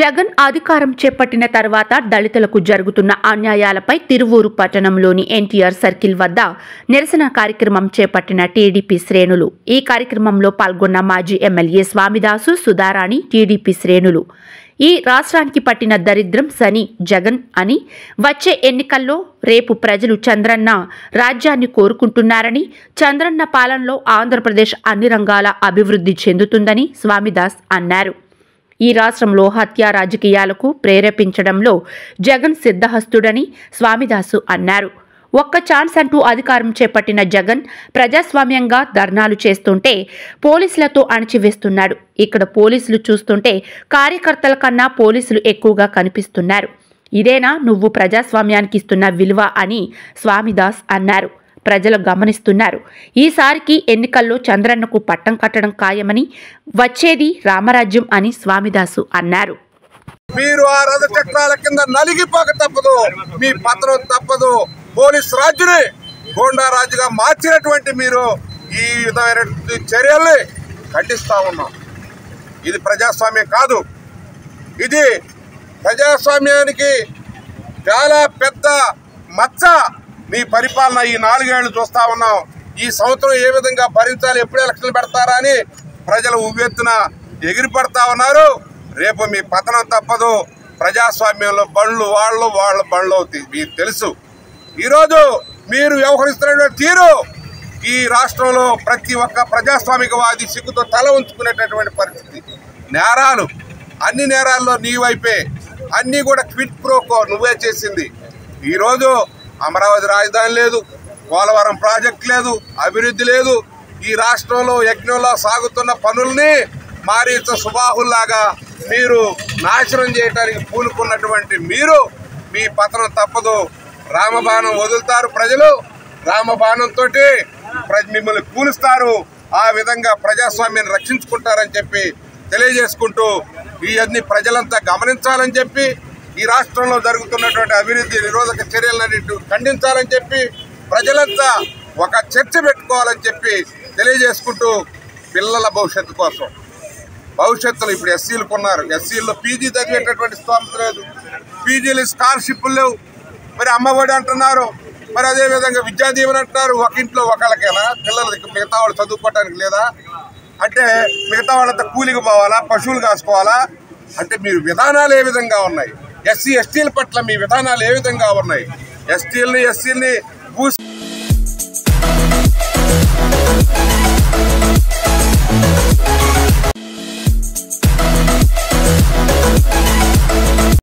జగన్ అధికారం చేపట్టిన తర్వాత దళితులకు జరుగుతున్న అన్యాయాలపై తిరువూరు పట్టణంలోని ఎన్టీఆర్ సర్కిల్ వద్ద నిరసన కార్యక్రమం చేపట్టిన టీడీపీ శ్రేణులు ఈ కార్యక్రమంలో పాల్గొన్న మాజీ ఎమ్మెల్యే స్వామిదాసు సుధారాణి టీడీపీ శ్రేణులు ఈ రాష్ట్రానికి పట్టిన దరిద్రం సని జగన్ అని వచ్చే ఎన్నికల్లో రేపు ప్రజలు చంద్రన్న రాజ్యాన్ని కోరుకుంటున్నారని చంద్రన్న పాలనలో ఆంధ్రప్రదేశ్ అన్ని రంగాల అభివృద్ధి చెందుతుందని స్వామిదాస్ అన్నారు ఈ రాష్ట్రంలో హత్యా రాజకీయాలకు ప్రేరేపించడంలో జగన్ సిద్ధహస్తుడని స్వామిదాసు అన్నారు ఒక్క ఛాన్స్ అంటూ అధికారం చేపట్టిన జగన్ ప్రజాస్వామ్యంగా ధర్నాలు చేస్తుంటే పోలీసులతో అణచివేస్తున్నాడు ఇక్కడ పోలీసులు చూస్తుంటే కార్యకర్తల కన్నా పోలీసులు ఎక్కువగా కనిపిస్తున్నారు ఇదేనా నువ్వు ప్రజాస్వామ్యానికి ఇస్తున్న విలువ అని స్వామిదాస్ అన్నారు ప్రజలు గమనిస్తున్నారు ఈసారికి ఎన్నికల్లో చంద్రన్నకు పట్టం కట్టడం ఖాయమని వచ్చేది రామరాజ్యం అని స్వామిదాసు అన్నారు మీరు ఆ రథ చక్రాల కింద నలిగిపోక తప్పదు మీ పత్రం తప్పదు పోలీస్ రాజుని గోండా రాజుగా మార్చినటువంటి మీరు ఈ విధమైనటువంటి చర్యల్ని ఖండిస్తా ఉన్నాం ఇది ప్రజాస్వామ్యం కాదు ఇది ప్రజాస్వామ్యానికి చాలా పెద్ద మచ్చ మీ పరిపాలన ఈ నాలుగేళ్లు చూస్తా ఉన్నాం ఈ సంవత్సరం ఏ విధంగా భరించాలి ఎప్పుడు ఎలక్షన్లు పెడతారా అని ప్రజలు ఉవ్వెత్తున ఎగిరి పడతా ఉన్నారు రేపు మీ పతనం తప్పదు ప్రజాస్వామ్యంలో బండ్లు వాళ్ళు వాళ్ళ బండ్లు అవుతాయి మీకు తెలుసు ఈరోజు మీరు వ్యవహరిస్తున్నటువంటి తీరు ఈ రాష్ట్రంలో ప్రతి ఒక్క ప్రజాస్వామికవాది సిగ్గుతో తల ఉంచుకునేటటువంటి పరిస్థితి నేరాలు అన్ని నేరాల్లో నీ వైపే అన్నీ కూడా క్విట్ ప్రోకో నువ్వే చేసింది ఈరోజు అమరావతి రాజధాని లేదు పోలవరం ప్రాజెక్ట్ లేదు అభివృద్ధి లేదు ఈ రాష్ట్రంలో యజ్ఞంలో సాగుతున్న పనుల్ని మారీచ సుబాహుల్లాగా మీరు నాశనం చేయడానికి పూనుకున్నటువంటి మీరు మీ పతనం తప్పదు రామబాణం వదులుతారు ప్రజలు రామబాణంతో మిమ్మల్ని కూలుస్తారు ఆ విధంగా ప్రజాస్వామ్యాన్ని రక్షించుకుంటారని చెప్పి తెలియజేసుకుంటూ ఇవన్నీ ప్రజలంతా గమనించాలని చెప్పి ఈ రాష్ట్రంలో జరుగుతున్నటువంటి అభివృద్ధి నిరోధక చర్యలన్నింటి ఖండించాలని చెప్పి ప్రజలంతా ఒక చర్చ పెట్టుకోవాలని చెప్పి తెలియజేసుకుంటూ పిల్లల భవిష్యత్తు కోసం భవిష్యత్తులో ఇప్పుడు ఎస్సీలకు ఉన్నారు ఎస్సీల్లో పీజీ చదివేటటువంటి స్తోమత లేదు పీజీలు స్కాలర్షిప్లు లేవు మరి అమ్మఒడి అంటున్నారు మరి అదే విధంగా విద్యా దీవెన అంటున్నారు ఒక ఇంట్లో ఒకళ్ళకేనా పిల్లలకి మిగతా వాళ్ళు చదువుకోవటానికి లేదా అంటే మిగతా వాళ్ళంతా కూలికి పోవాలా పశువులు కాసుకోవాలా అంటే మీరు విధానాలు ఏ విధంగా ఉన్నాయి ఎస్సీ ఎస్టీల పట్ల మీ విధానాలు ఏ విధంగా ఉన్నాయి ఎస్టీలని ఎస్సీలని భూ